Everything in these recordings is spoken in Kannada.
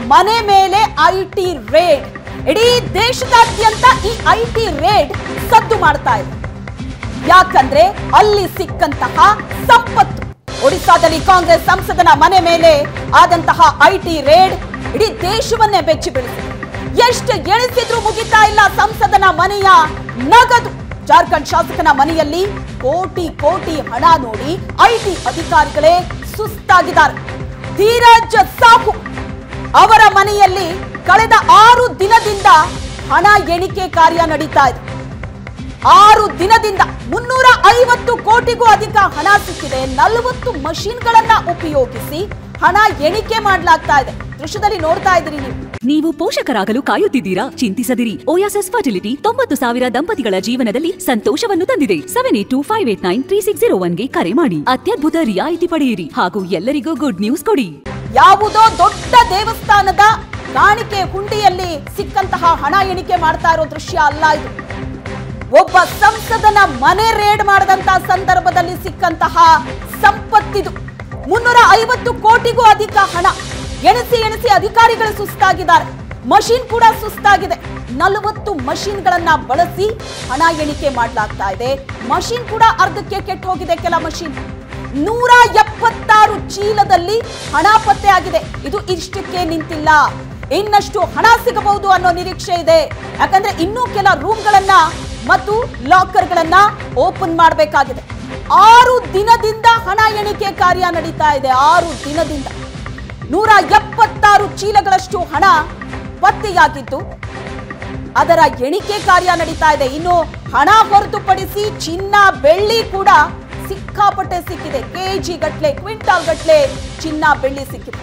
ಮನೆ ಮೇಲೆ ಐಟಿ ರೇಡ್ ಇಡೀ ದೇಶದಾದ್ಯಂತ ಈ ಐಟಿ ರೇಡ್ ಸದ್ದು ಮಾಡ್ತಾ ಇದೆ ಯಾಕಂದ್ರೆ ಅಲ್ಲಿ ಸಿಕ್ಕಂತಹ ಸಂಪತ್ತು ಒಡಿಶಾದಲ್ಲಿ ಕಾಂಗ್ರೆಸ್ ಸಂಸದನ ಮನೆ ಮೇಲೆ ಆದಂತಹ ಐಟಿ ರೇಡ್ ಇಡೀ ದೇಶವನ್ನೇ ಬೆಚ್ಚಿ ಬೀಳಿಸಿದೆ ಎಷ್ಟು ಎಣಿಸಿದ್ರೂ ಮುಗಿತಾ ಇಲ್ಲ ಸಂಸದನ ಮನೆಯ ನಗದು ಜಾರ್ಖಂಡ್ ಶಾಸಕನ ಮನೆಯಲ್ಲಿ ಕೋಟಿ ಕೋಟಿ ಹಣ ನೋಡಿ ಐಟಿ ಅಧಿಕಾರಿಗಳೇ ಸುಸ್ತಾಗಿದ್ದಾರೆ ಧೀರಜ್ ಸಾಕು ಅವರ ಮನೆಯಲ್ಲಿ ಕಳೆದ ಆರು ದಿನದಿಂದ ಹಣ ಎಣಿಕೆ ಕಾರ್ಯ ನಡೀತಾ ಇದೆ ಆರು ದಿನದಿಂದ ಮುನ್ನೂರ ಐವತ್ತು ಕೋಟಿಗೂ ಅಧಿಕ ಹಣ ಸಿಕ್ಕಿದೆ ನಲವತ್ತು ಮಷಿನ್ಗಳನ್ನ ಉಪಯೋಗಿಸಿ ಹಣ ಎಣಿಕೆ ಮಾಡಲಾಗ್ತಾ ಇದೆ ದೃಶ್ಯದಲ್ಲಿ ನೋಡ್ತಾ ಇದ್ದೀರಿ ನೀವು ನೀವು ಪೋಷಕರಾಗಲು ಕಾಯುತ್ತಿದ್ದೀರಾ ಚಿಂತಿಸದಿರಿ ಓಯಾಸಸ್ ಫರ್ಟಿಲಿಟಿ ತೊಂಬತ್ತು ಸಾವಿರ ದಂಪತಿಗಳ ಜೀವನದಲ್ಲಿ ಸಂತೋಷವನ್ನು ತಂದಿದೆ seven eight two five eight nine three six zero ಒನ್ಗೆ ಕರೆ ಮಾಡಿ ಅತ್ಯದ್ಭುತ ರಿಯಾಯಿತಿ ಪಡೆಯಿರಿ ಹಾಗೂ ಎಲ್ಲರಿಗೂ ಗುಡ್ ನ್ಯೂಸ್ ಕೊಡಿ ಯಾವುದೋ ದೊಡ್ಡ ದೇವಸ್ಥಾನದ ಕಾಣಿಕೆ ಹುಂಡಿಯಲ್ಲಿ ಸಿಕ್ಕಂತಹ ಹಣ ಎಣಿಕೆ ಮಾಡ್ತಾ ಇರೋ ದೃಶ್ಯ ಅಲ್ಲ ಇದು ಒಬ್ಬ ಸಂಸದನ ಮನೆ ರೇಡ್ ಮಾಡದಂತ ಸಂದರ್ಭದಲ್ಲಿ ಸಿಕ್ಕಂತಹ ಸಂಪತ್ತಿದು ಮುನ್ನೂರ ಐವತ್ತು ಕೋಟಿಗೂ ಅಧಿಕ ಹಣ ಎಣಿಸಿ ಎಣಿಸಿ ಅಧಿಕಾರಿಗಳು ಸುಸ್ತಾಗಿದ್ದಾರೆ ಮಷೀನ್ ಕೂಡ ಸುಸ್ತಾಗಿದೆ ನಲವತ್ತು ಮಷೀನ್ಗಳನ್ನ ಬಳಸಿ ಹಣ ಎಣಿಕೆ ಮಾಡಲಾಗ್ತಾ ಇದೆ ಮಷೀನ್ ಕೂಡ ಅರ್ಧಕ್ಕೆ ಕೆಟ್ಟು ಹೋಗಿದೆ ಕೆಲ ಮಷೀನ್ ನೂರ ಎಪ್ಪತ್ತಾರು ಚೀಲದಲ್ಲಿ ಹಣ ಪತ್ತೆ ಆಗಿದೆ ಇದು ಇಷ್ಟಕ್ಕೆ ನಿಂತಿಲ್ಲ ಇನ್ನಷ್ಟು ಹಣ ಸಿಗಬಹುದು ಅನ್ನೋ ನಿರೀಕ್ಷೆ ಇದೆ ಯಾಕಂದ್ರೆ ಇನ್ನೂ ಕೆಲ ರೂಮ್ಗಳನ್ನ ಮತ್ತು ಲಾಕರ್ಗಳನ್ನ ಓಪನ್ ಮಾಡಬೇಕಾಗಿದೆ ಆರು ದಿನದಿಂದ ಹಣ ಎಣಿಕೆ ಕಾರ್ಯ ನಡೀತಾ ಇದೆ ಆರು ದಿನದಿಂದ ನೂರ ಎಪ್ಪತ್ತಾರು ಚೀಲಗಳಷ್ಟು ಹಣ ಪತ್ತೆಯಾಗಿದ್ದು ಅದರ ಎಣಿಕೆ ಕಾರ್ಯ ನಡೀತಾ ಇದೆ ಇನ್ನು ಹಣ ಹೊರತುಪಡಿಸಿ ಚಿನ್ನ ಬೆಳ್ಳಿ ಕೂಡ ಸಿಕ್ಕಾಪಟ್ಟೆ ಸಿಕ್ಕಿದೆ ಕೆಜಿ ಗಟ್ಲೆ ಕ್ವಿಂಟಾಲ್ ಗಟ್ಲೆ ಚಿನ್ನ ಬೆಳ್ಳಿ ಸಿಕ್ಕಿದೆ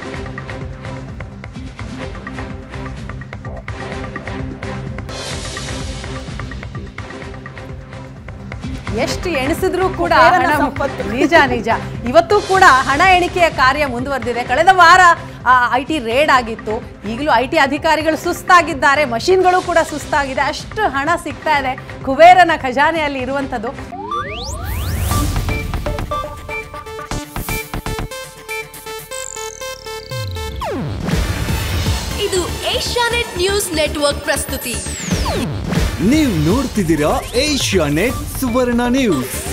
ಎಷ್ಟು ಎಣಿಸಿದ್ರೂ ಕೂಡ ಕುಬೇರನ ಹಣ ಸಂಪತ್ತು. ನಿಜ ನಿಜ ಇವತ್ತು ಕೂಡ ಹಣ ಎಣಿಕೆಯ ಕಾರ್ಯ ಮುಂದುವರೆದಿದೆ ಕಳೆದ ವಾರ ಐ ಟಿ ರೇಡ್ ಆಗಿತ್ತು ಈಗಲೂ ಐ ಟಿ ಅಧಿಕಾರಿಗಳು ಸುಸ್ತಾಗಿದ್ದಾರೆ ಮಷಿನ್ಗಳು ಕೂಡ ಸುಸ್ತಾಗಿದೆ ಅಷ್ಟು ಹಣ ಸಿಗ್ತಾ ಇದೆ ಕುಬೇರನ ಖಜಾನೆಯಲ್ಲಿ ಇರುವಂಥದ್ದು ಇದು ಏಷ್ಯಾನೆಟ್ ನ್ಯೂಸ್ ನೆಟ್ವರ್ಕ್ ಪ್ರಸ್ತುತಿ ನೀವು ನೋಡ್ತಿದ್ದೀರಾ ಏಷ್ಯಾ ನೆಟ್ ಸುವರ್ಣ ನ್ಯೂಸ್